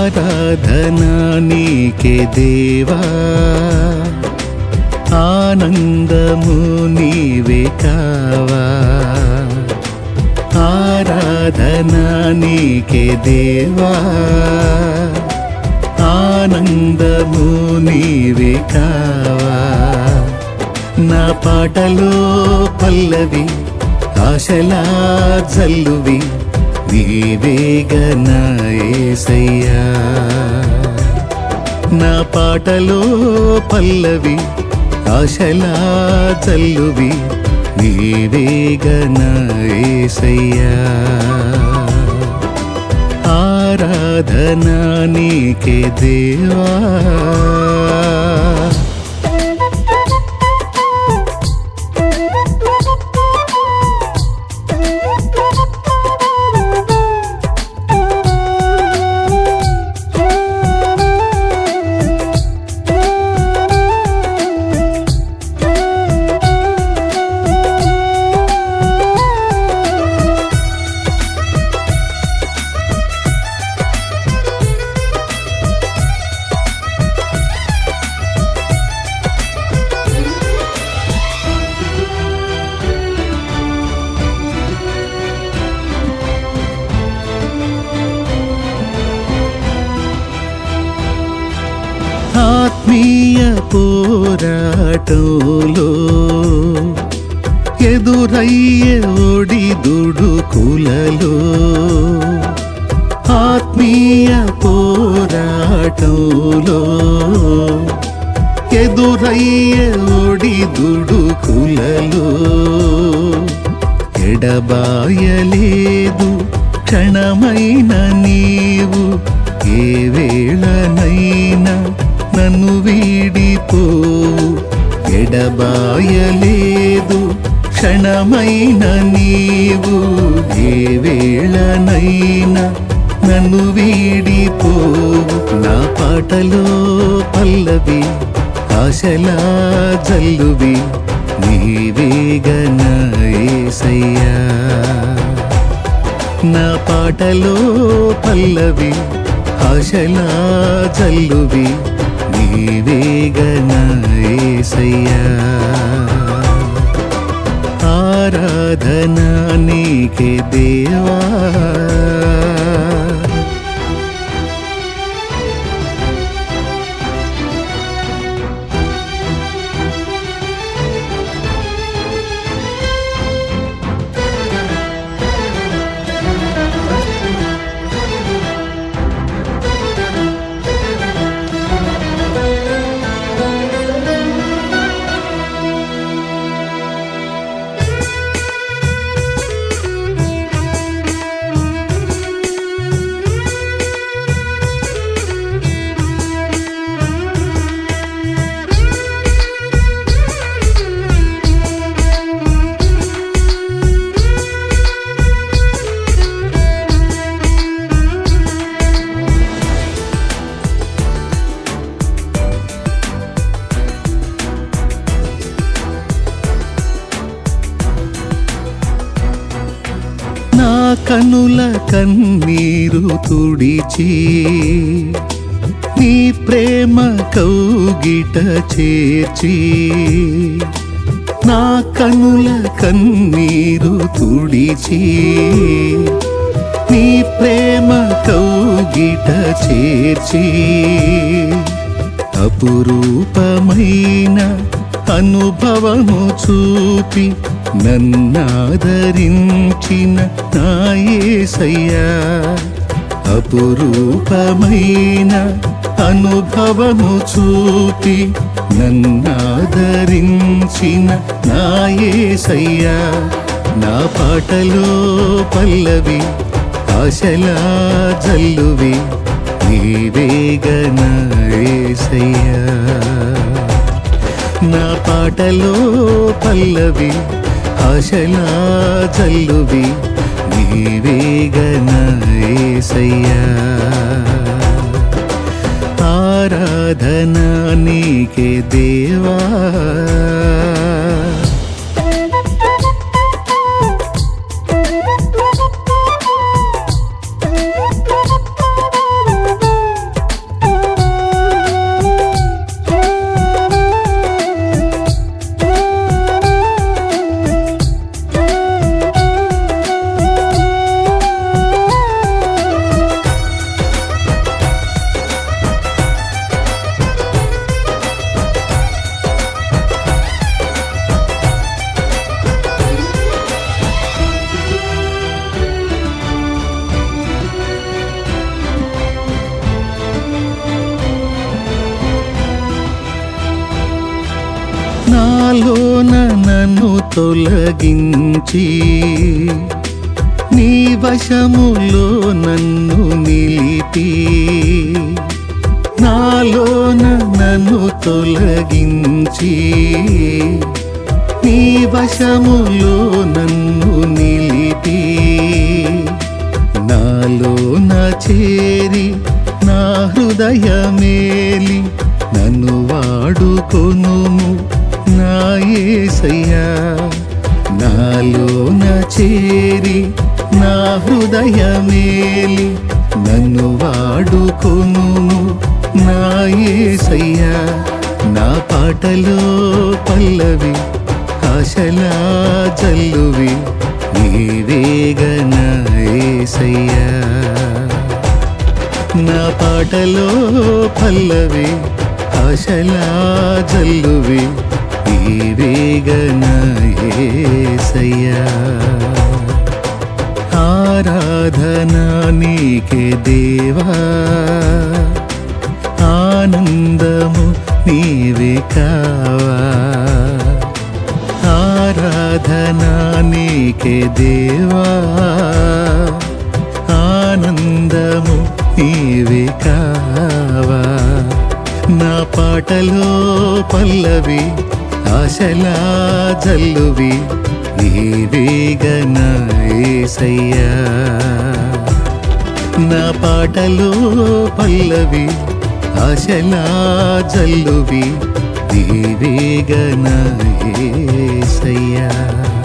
ఆరాధన నీకే దేవా ఆనందము నీవే కావా ఆరాధన నీకే దేవా ఆనందము నీవే కావా నా పాటలో పల్లవి ఆశలా జల్లువి నీవేగన ఏసయ్యా నా పాటలో పల్లవి ఆశలా చల్లువి నీవేగన ఏసయ్యా ఆరాధన నీకే దేవా ఆత్మీయ పోరాటంలో ఎదురయ్యే ఒడి దుడుకులలో ఆత్మీయ పోరాటంలో ఎదురయ్యే ఒడి దుడుకులలో ఎడబాయలేదు క్షణమైన నీవు ఏ వేళనైనా నన్ను వీడిపో ఎడబాయలేదు క్షణమైన నీవు ఏ వేళనైనా నన్ను వీడిపో నా పాటలో పల్లవి ఆశలా జల్లువి నీవేగన ఏసయ్యా నా పాటలో పల్లవి ఆశలా జల్లువి నీవేగన ఏసయ్యా ఆరాధన నీకే దేవా నా కనుల కన్నీరు తుడిచి నీ ప్రేమ కౌగిట చేర్చి నా కనుల కన్నీరు తుడిచి నీ ప్రేమ కౌగిట చేర్చి అపురూపమైన అనుభవము చూపి నన్నాదరించిన నాయసయ్యా అపురూపమైన అనుభవము చూపి నన్నాదరించిన నాయసయ్యా నా పాటలో పల్లవి ఆశలా జల్లువి నీవేగన ఏసయ్యా నా పాటలో పల్లవి ఆశలా జల్లువి నీవేగన ఏసయ్యా ఆరాధన నీకే దేవా Thank you. నన్ను తొలగించి నీ వశములో నన్ను నిలిపి నాలోన నన్ను తొలగించి నీ వశములో నన్ను నిలిపి నాలో నా చేరి నా హృదయమేలి నన్ను వాడుకొనుము నా యేసయ్యా నాలో నా చేరి నా హృదయమేలి నన్ను వాడుకొనుము నా యేసయ్యా నా పాటలో పల్లవి ఆశలా జల్లువి నీవేగన ఏసయ్యా నా పాటలో పల్లవి ఆశలా జల్లువి నీవేగన ఏసయ్యా ఆరాధన నీకే దేవా ఆనందము నీవే కావా ఆరాధన నీకే దేవా ఆనందము నీవే కావా నా పాటలో పల్లవి ఆశలా జల్లువి నీవేగన ఏసయ్యా నా పాటలో పల్లవి ఆశలా జల్లువి నీవేగన ఏసయ్యా